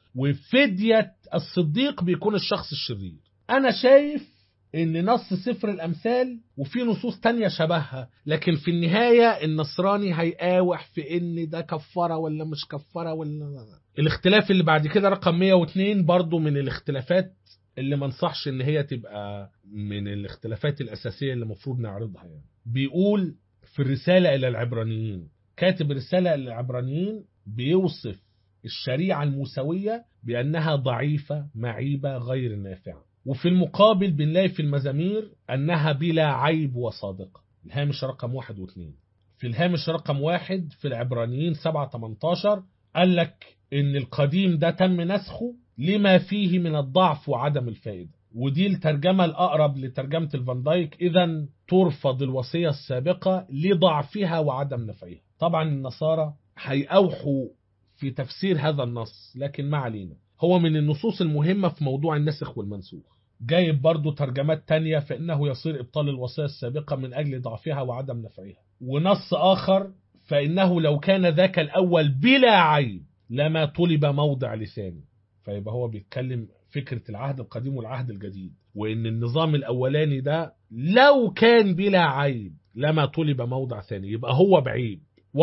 وفدية الصديق بيكون الشخص الشرير أنا شايف ان نص سفر الامثال وفي نصوص تانية شبهها لكن في النهاية النصراني هيقاوح في ان ده كفارة ولا مش كفارة ولا الاختلاف اللي بعد كده رقم 102 برضو من الاختلافات اللي ما انصحش ان هي تبقى من الاختلافات الاساسية اللي المفروض نعرضها يعني بيقول في الرسالة الى العبرانيين كاتب الرسالة الى العبرانيين بيوصف الشريعة الموسوية بأنها ضعيفة معيبة غير نافعة وفي المقابل بنلاقي في المزامير أنها بلا عيب وصادقة الهامش رقم واحد واثنين في الهامش رقم واحد في العبرانيين 7 18 قال لك إن القديم ده تم نسخه لما فيه من الضعف وعدم الفائدة ودي الترجمة الأقرب لترجمة الفان دايك إذا ترفض الوصية السابقة لضعفها وعدم نفعها طبعا النصارى هيأوحوا في تفسير هذا النص لكن ما علينا هو من النصوص المهمة في موضوع النسخ والمنسوخ جايب برضو ترجمات تانية فإنه يصير إبطال الوصية السابقة من أجل ضعفها وعدم نفعها ونص آخر فإنه لو كان ذاك الأول بلا عيب لما طلب موضع لساني فيبقى هو بيتكلم فكرة العهد القديم والعهد الجديد وإن النظام الأولاني ده لو كان بلا عيب لما طلب موضع ثاني يبقى هو بعيب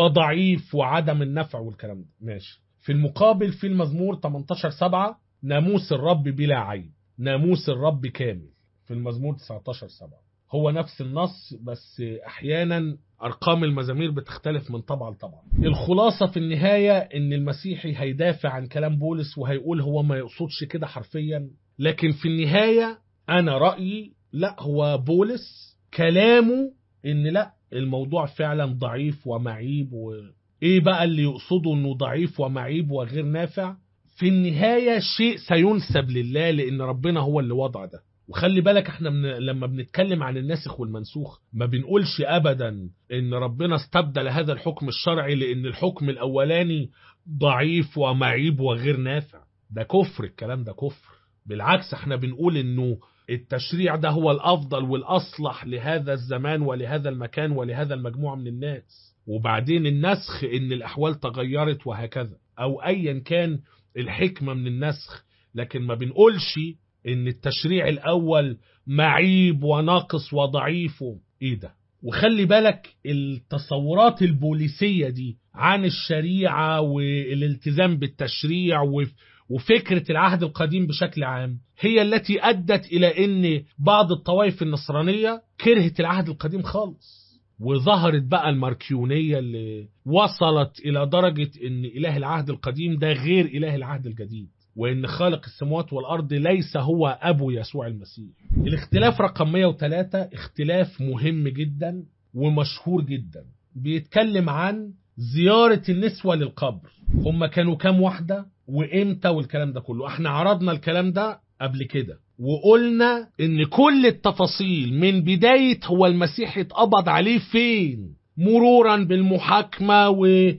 وضعيف وعدم النفع والكلام ده ماشي في المقابل في المزمور 18 7 ناموس الرب بلا عيب ناموس الرب كامل في المزمور 19 7 هو نفس النص بس احيانا ارقام المزامير بتختلف من طبعا لطبعا الخلاصه في النهايه ان المسيحي هيدافع عن كلام بولس وهيقول هو ما يقصدش كده حرفيا لكن في النهايه انا رايي لا هو بولس كلامه ان لا الموضوع فعلا ضعيف ومعيب و... ايه بقى اللي يقصده انه ضعيف ومعيب وغير نافع في النهاية شيء سينسب لله لان ربنا هو اللي وضع ده وخلي بالك احنا من لما بنتكلم عن الناسخ والمنسوخ ما بنقولش ابدا ان ربنا استبدل هذا الحكم الشرعي لان الحكم الاولاني ضعيف ومعيب وغير نافع ده كفر الكلام ده كفر بالعكس احنا بنقول انه التشريع ده هو الافضل والاصلح لهذا الزمان ولهذا المكان ولهذا المجموعة من الناس وبعدين النسخ ان الاحوال تغيرت وهكذا او ايا كان الحكمة من النسخ لكن ما بنقولش ان التشريع الاول معيب وناقص وضعيف ايه ده وخلي بالك التصورات البوليسية دي عن الشريعة والالتزام بالتشريع وفكرة العهد القديم بشكل عام هي التي أدت إلى أن بعض الطوائف النصرانية كرهت العهد القديم خالص وظهرت بقى الماركيونية اللي وصلت إلى درجة أن إله العهد القديم ده غير إله العهد الجديد وإن خالق السماوات والأرض ليس هو أبو يسوع المسيح الاختلاف رقم 103 اختلاف مهم جدا ومشهور جدا بيتكلم عن زيارة النسوة للقبر هم كانوا كام واحدة وإمتى والكلام ده كله احنا عرضنا الكلام ده قبل كده وقلنا ان كل التفاصيل من بداية هو المسيح اتقبض عليه فين مرورا بالمحاكمة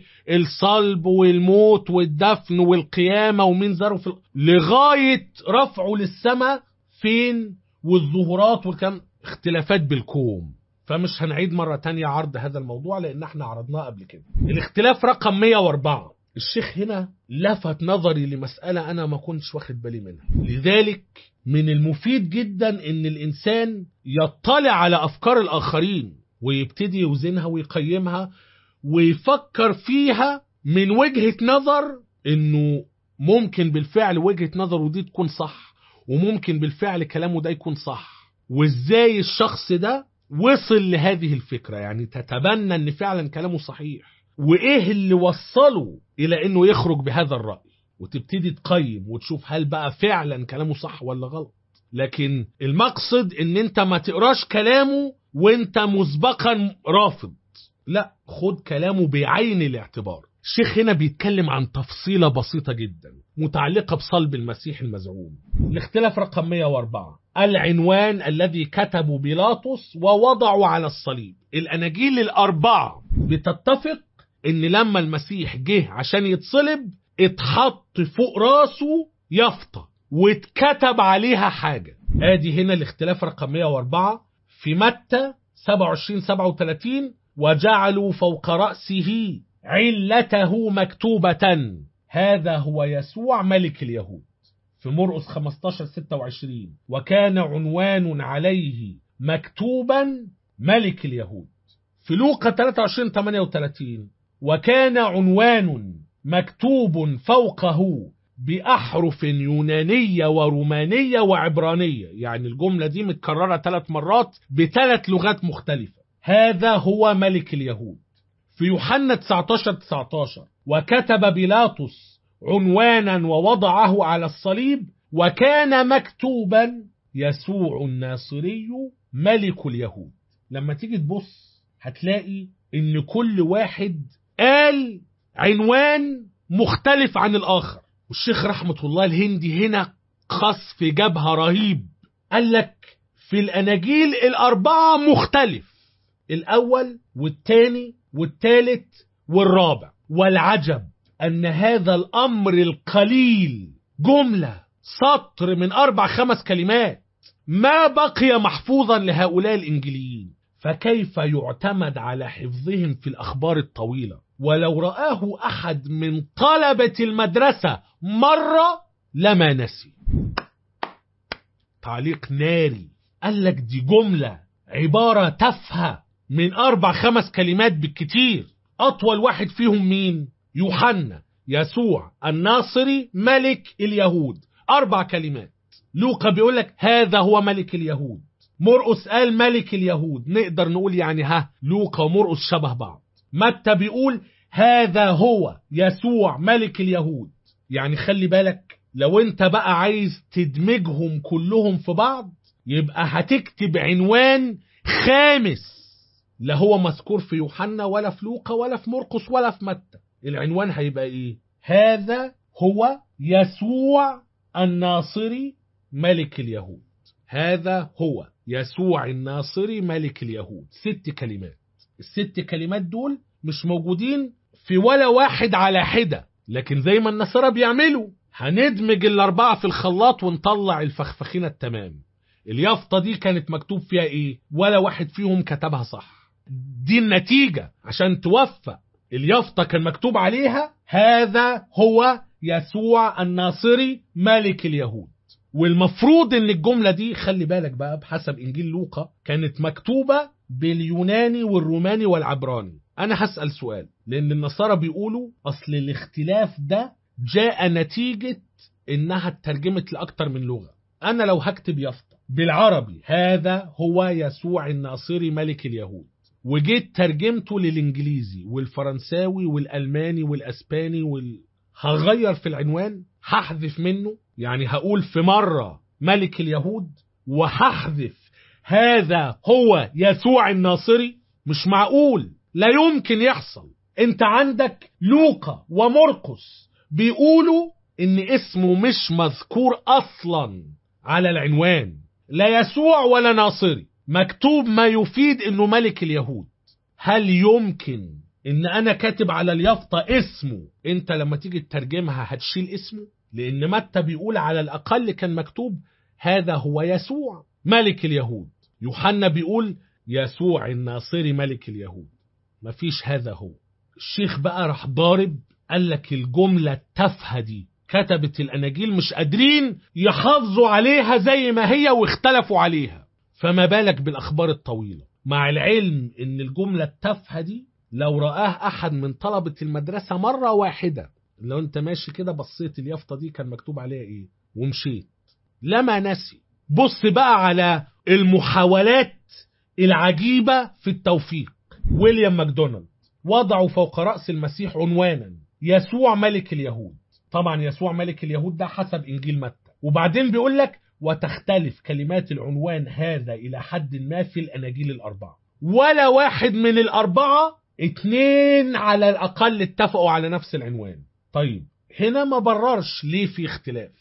والصلب والموت والدفن والقيامة ومين زاره في لغاية رفعه للسماء فين والظهورات والكلام اختلافات بالكوم فمش هنعيد مرة تانية عرض هذا الموضوع لأن احنا عرضناه قبل كده الاختلاف رقم 104 الشيخ هنا لفت نظري لمسألة أنا ما كنتش واخد بالي منها لذلك من المفيد جدا أن الإنسان يطلع على أفكار الآخرين ويبتدي يوزنها ويقيمها ويفكر فيها من وجهة نظر أنه ممكن بالفعل وجهة نظره دي تكون صح وممكن بالفعل كلامه ده يكون صح وازاي الشخص ده وصل لهذه الفكرة يعني تتبنى ان فعلا كلامه صحيح وايه اللي وصله الى انه يخرج بهذا الرأي وتبتدي تقيم وتشوف هل بقى فعلا كلامه صح ولا غلط لكن المقصد ان انت ما تقراش كلامه وانت مسبقا رافض لا خد كلامه بعين الاعتبار الشيخ هنا بيتكلم عن تفصيلة بسيطة جدا متعلقة بصلب المسيح المزعوم الاختلاف رقم 104 العنوان الذي كتبه بيلاطس ووضعه على الصليب الأناجيل الأربعة بتتفق ان لما المسيح جه عشان يتصلب اتحط فوق راسه يافطة واتكتب عليها حاجة ادي هنا الاختلاف رقم 104 في متى 27 37 وجعلوا فوق رأسه علته مكتوبة هذا هو يسوع ملك اليهود في مرقس 15 26 وكان عنوان عليه مكتوبا ملك اليهود في لوقا 23 38 وكان عنوان مكتوب فوقه بأحرف يونانية ورومانية وعبرانية يعني الجملة دي متكررة ثلاث مرات بثلاث لغات مختلفة هذا هو ملك اليهود في يوحنا 19 19 وكتب بيلاطس عنوانا ووضعه على الصليب وكان مكتوبا يسوع الناصري ملك اليهود لما تيجي تبص هتلاقي ان كل واحد قال عنوان مختلف عن الآخر والشيخ رحمة الله الهندي هنا قصف جبهة رهيب قال لك في الأناجيل الأربعة مختلف الأول والتاني والتالت والرابع والعجب أن هذا الأمر القليل جملة سطر من أربع خمس كلمات ما بقي محفوظا لهؤلاء الإنجليين فكيف يعتمد على حفظهم في الأخبار الطويلة ولو رآه أحد من طلبة المدرسة مرة لما نسي تعليق ناري قال لك دي جملة عبارة تافهة من أربع خمس كلمات بالكتير أطول واحد فيهم مين؟ يوحنا يسوع الناصري ملك اليهود أربع كلمات لوقا بيقول لك هذا هو ملك اليهود مرقس قال ملك اليهود نقدر نقول يعني ها لوقا ومرقس شبه بعض متى بيقول هذا هو يسوع ملك اليهود يعني خلي بالك لو انت بقى عايز تدمجهم كلهم في بعض يبقى هتكتب عنوان خامس لا هو مذكور في يوحنا ولا في لوقا ولا في مرقس ولا في متى العنوان هيبقى ايه هذا هو يسوع الناصري ملك اليهود هذا هو يسوع الناصري ملك اليهود ست كلمات الست كلمات دول مش موجودين في ولا واحد على حدة لكن زي ما النصارى بيعملوا هندمج الأربعة في الخلاط ونطلع الفخفخينة التمام اليافطة دي كانت مكتوب فيها ايه ولا واحد فيهم كتبها صح دي النتيجة عشان توفق اليافطة كان مكتوب عليها هذا هو يسوع الناصري ملك اليهود والمفروض ان الجملة دي خلي بالك بقى بحسب انجيل لوقا كانت مكتوبة باليوناني والروماني والعبراني انا هسأل سؤال لان النصارى بيقولوا اصل الاختلاف ده جاء نتيجة انها اترجمت لاكتر من لغة انا لو هكتب يافطة بالعربي هذا هو يسوع الناصري ملك اليهود وجيت ترجمته للانجليزي والفرنساوي والالماني والاسباني وال... هغير في العنوان هحذف منه يعني هقول في مرة ملك اليهود وهحذف هذا هو يسوع الناصري مش معقول لا يمكن يحصل انت عندك لوقا ومرقس بيقولوا ان اسمه مش مذكور اصلا على العنوان لا يسوع ولا ناصري مكتوب ما يفيد انه ملك اليهود هل يمكن ان انا كاتب على اليافطة اسمه انت لما تيجي تترجمها هتشيل اسمه لان متى بيقول على الاقل كان مكتوب هذا هو يسوع ملك اليهود يوحنا بيقول يسوع الناصري ملك اليهود مفيش هذا هو الشيخ بقى راح ضارب قال لك الجملة التافهة دي كتبت الأناجيل مش قادرين يحافظوا عليها زي ما هي واختلفوا عليها فما بالك بالأخبار الطويلة مع العلم إن الجملة التافهة دي لو رآه أحد من طلبة المدرسة مرة واحدة لو أنت ماشي كده بصيت اليافطة دي كان مكتوب عليها إيه ومشيت لما نسي بص بقى على المحاولات العجيبة في التوفيق ويليام ماكدونالد وضعوا فوق رأس المسيح عنوانا يسوع ملك اليهود طبعا يسوع ملك اليهود ده حسب إنجيل متى وبعدين بيقول لك وتختلف كلمات العنوان هذا إلى حد ما في الأناجيل الأربعة ولا واحد من الأربعة اتنين على الأقل اتفقوا على نفس العنوان طيب هنا ما بررش ليه في اختلاف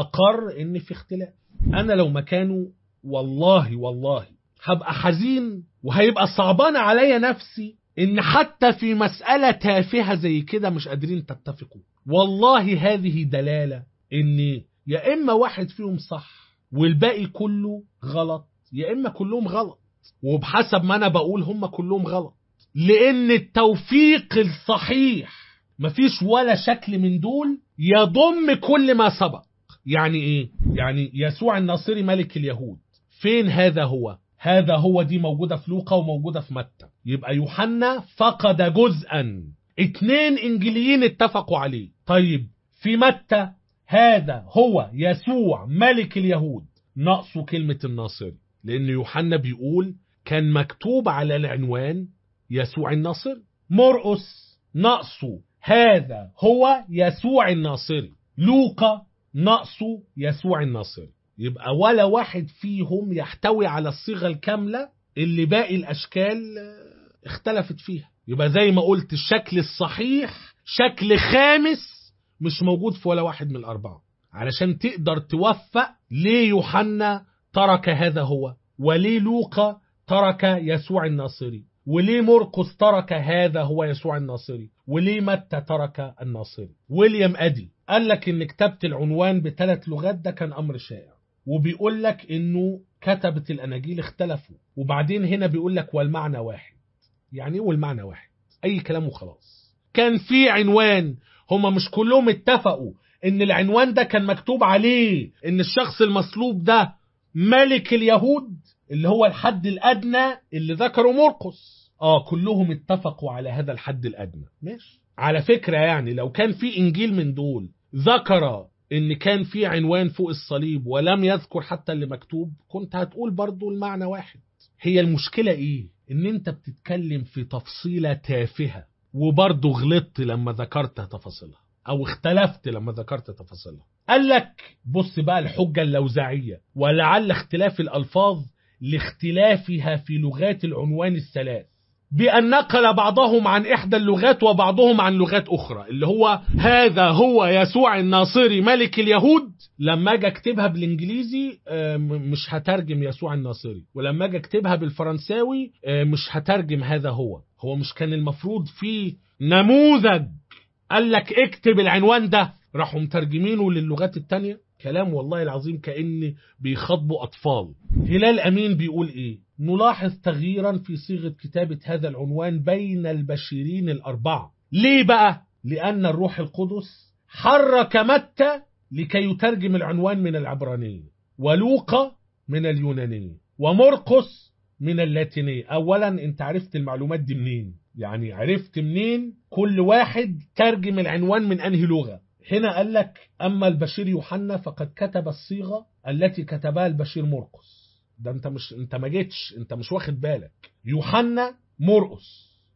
أقر إن في اختلاف أنا لو مكانه والله والله هبقى حزين وهيبقى صعبان عليا نفسي ان حتى في مسألة تافهة زي كده مش قادرين تتفقوا والله هذه دلالة ان يا اما واحد فيهم صح والباقي كله غلط يا اما كلهم غلط وبحسب ما انا بقول هم كلهم غلط لان التوفيق الصحيح مفيش ولا شكل من دول يضم كل ما سبق يعني ايه يعني يسوع الناصري ملك اليهود فين هذا هو هذا هو دي موجودة في لوقا وموجودة في متى يبقى يوحنا فقد جزءا اتنين انجيليين اتفقوا عليه طيب في متى هذا هو يسوع ملك اليهود نقصه كلمة الناصري لأن يوحنا بيقول كان مكتوب على العنوان يسوع الناصري مرقس نقصه هذا هو يسوع الناصري لوقا نقصه يسوع الناصري يبقى ولا واحد فيهم يحتوي على الصيغة الكاملة اللي باقي الأشكال اختلفت فيها يبقى زي ما قلت الشكل الصحيح شكل خامس مش موجود في ولا واحد من الأربعة علشان تقدر توفق ليه يوحنا ترك هذا هو وليه لوقا ترك يسوع الناصري وليه مرقس ترك هذا هو يسوع الناصري وليه متى ترك الناصري ويليام أدي قال لك ان كتابة العنوان بثلاث لغات ده كان أمر شائع وبيقول لك انه كتبة الاناجيل اختلفوا وبعدين هنا بيقول لك والمعنى واحد يعني ايه والمعنى واحد اي كلام وخلاص كان في عنوان هما مش كلهم اتفقوا ان العنوان ده كان مكتوب عليه ان الشخص المصلوب ده ملك اليهود اللي هو الحد الادنى اللي ذكره مرقس اه كلهم اتفقوا على هذا الحد الادنى ماشي على فكرة يعني لو كان في انجيل من دول ذكر ان كان في عنوان فوق الصليب ولم يذكر حتى اللي مكتوب كنت هتقول برضو المعنى واحد هي المشكلة ايه ان انت بتتكلم في تفصيلة تافهة وبرضو غلطت لما ذكرت تفاصيلها او اختلفت لما ذكرت تفاصيلها قال لك بص بقى الحجة اللوزعية ولعل اختلاف الالفاظ لاختلافها في لغات العنوان الثلاث بأن نقل بعضهم عن إحدى اللغات وبعضهم عن لغات أخرى اللي هو هذا هو يسوع الناصري ملك اليهود لما أجي أكتبها بالإنجليزي مش هترجم يسوع الناصري ولما أجي أكتبها بالفرنساوي مش هترجم هذا هو هو مش كان المفروض في نموذج قال لك اكتب العنوان ده راحوا مترجمينه للغات التانية كلام والله العظيم كأن بيخاطبوا أطفال هلال أمين بيقول إيه نلاحظ تغييرا في صيغة كتابة هذا العنوان بين البشيرين الأربعة ليه بقى؟ لأن الروح القدس حرك متى لكي يترجم العنوان من العبرانية ولوقا من اليونانية ومرقس من اللاتينية أولا أنت عرفت المعلومات دي منين يعني عرفت منين كل واحد ترجم العنوان من أنهي لغة هنا قال لك أما البشير يوحنا فقد كتب الصيغة التي كتبها البشير مرقس ده انت مش انت ما جيتش انت مش واخد بالك يوحنا مرقس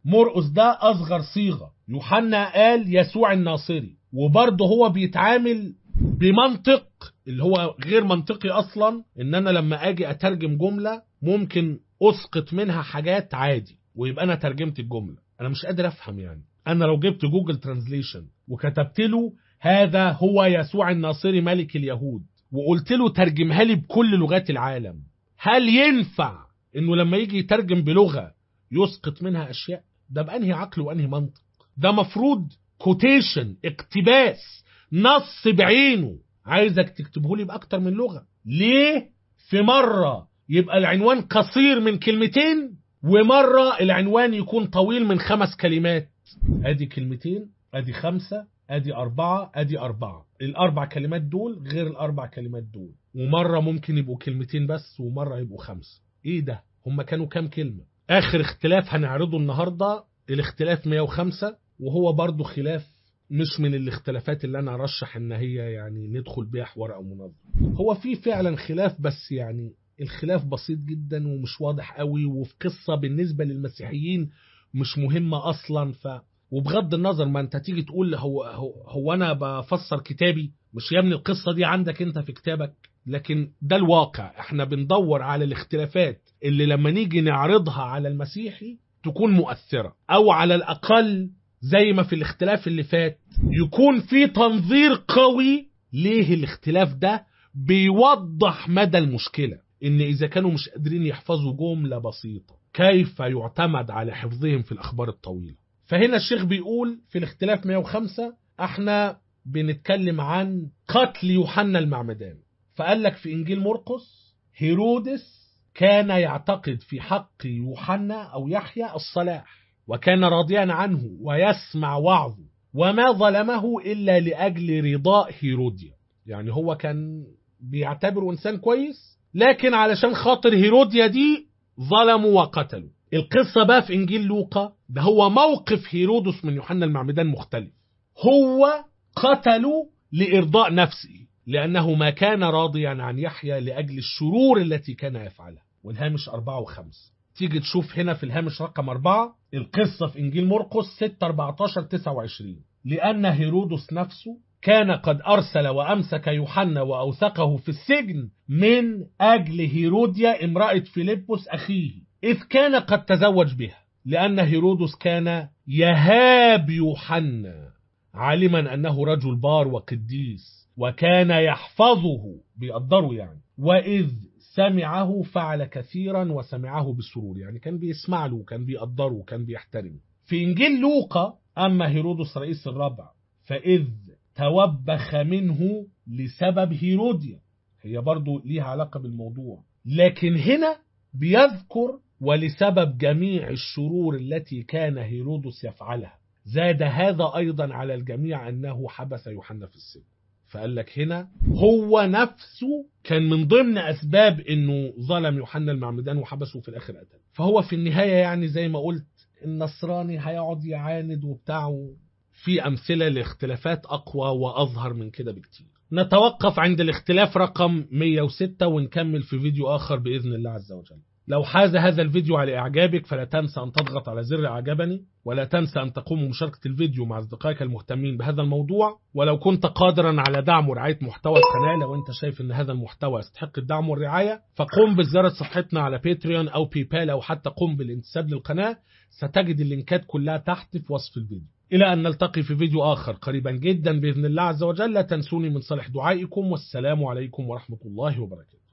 مرقس ده أصغر صيغة يوحنا قال يسوع الناصري وبرضه هو بيتعامل بمنطق اللي هو غير منطقي أصلا إن أنا لما أجي أترجم جملة ممكن أسقط منها حاجات عادي ويبقى أنا ترجمت الجملة أنا مش قادر أفهم يعني أنا لو جبت جوجل ترانزليشن وكتبت له هذا هو يسوع الناصري ملك اليهود وقلت له ترجمها لي بكل لغات العالم هل ينفع انه لما يجي يترجم بلغه يسقط منها اشياء ده بانهي عقل وانهي منطق ده مفروض كوتيشن اقتباس نص بعينه عايزك تكتبه لي باكتر من لغه ليه في مره يبقى العنوان قصير من كلمتين ومره العنوان يكون طويل من خمس كلمات ادي كلمتين ادي خمسه ادي أربعة ادي أربعة الأربع كلمات دول غير الأربع كلمات دول ومرة ممكن يبقوا كلمتين بس ومرة يبقوا خمسة ايه ده هما كانوا كام كلمة آخر اختلاف هنعرضه النهاردة الاختلاف 105 وهو برضو خلاف مش من الاختلافات اللي انا ارشح ان هي يعني ندخل بيها حوار او مناظره هو في فعلا خلاف بس يعني الخلاف بسيط جدا ومش واضح قوي وفي قصة بالنسبة للمسيحيين مش مهمة اصلا ف وبغض النظر ما انت تيجي تقول هو, هو, هو انا بفسر كتابي مش يا ابني القصة دي عندك انت في كتابك لكن ده الواقع احنا بندور على الاختلافات اللي لما نيجي نعرضها على المسيحي تكون مؤثرة او على الاقل زي ما في الاختلاف اللي فات يكون في تنظير قوي ليه الاختلاف ده بيوضح مدى المشكلة ان اذا كانوا مش قادرين يحفظوا جملة بسيطة كيف يعتمد على حفظهم في الاخبار الطويلة فهنا الشيخ بيقول في الاختلاف 105 احنا بنتكلم عن قتل يوحنا المعمدان فقال لك في انجيل مرقس هيرودس كان يعتقد في حق يوحنا او يحيى الصلاح وكان راضيا عنه ويسمع وعظه وما ظلمه الا لاجل رضاء هيروديا يعني هو كان بيعتبره انسان كويس لكن علشان خاطر هيروديا دي ظلموا وقتلوا القصة بقى في إنجيل لوقا ده هو موقف هيرودس من يوحنا المعمدان مختلف هو قتله لإرضاء نفسه لأنه ما كان راضيا عن يحيى لأجل الشرور التي كان يفعلها والهامش أربعة وخمسة تيجي تشوف هنا في الهامش رقم أربعة القصة في إنجيل مرقس 6 14 29 لأن هيرودس نفسه كان قد أرسل وأمسك يوحنا وأوثقه في السجن من أجل هيروديا امرأة فيلبس أخيه إذ كان قد تزوج بها لأن هيرودس كان يهاب يوحنا عالما أنه رجل بار وقديس وكان يحفظه بيقدره يعني وإذ سمعه فعل كثيرا وسمعه بسرور يعني كان بيسمع له وكان بيقدره وكان بيحترمه في إنجيل لوقا أما هيرودس رئيس الربع فإذ توبخ منه لسبب هيروديا هي برضو ليها علاقة بالموضوع لكن هنا بيذكر ولسبب جميع الشرور التي كان هيرودس يفعلها زاد هذا أيضا على الجميع أنه حبس يوحنا في السجن فقال لك هنا هو نفسه كان من ضمن أسباب أنه ظلم يوحنا المعمدان وحبسه في الآخر قتل فهو في النهاية يعني زي ما قلت النصراني هيقعد يعاند وبتاعه في أمثلة لاختلافات أقوى وأظهر من كده بكتير نتوقف عند الاختلاف رقم 106 ونكمل في فيديو آخر بإذن الله عز وجل لو حاز هذا الفيديو على إعجابك فلا تنسى أن تضغط على زر إعجبني ولا تنسى أن تقوم بمشاركة الفيديو مع أصدقائك المهتمين بهذا الموضوع ولو كنت قادرا على دعم ورعاية محتوى القناة لو أنت شايف أن هذا المحتوى يستحق الدعم والرعاية فقم بزيارة صفحتنا على باتريون أو بيبال أو حتى قم بالانتساب للقناة ستجد اللينكات كلها تحت في وصف الفيديو إلى أن نلتقي في فيديو آخر قريبا جدا بإذن الله عز وجل لا تنسوني من صالح دعائكم والسلام عليكم ورحمة الله وبركاته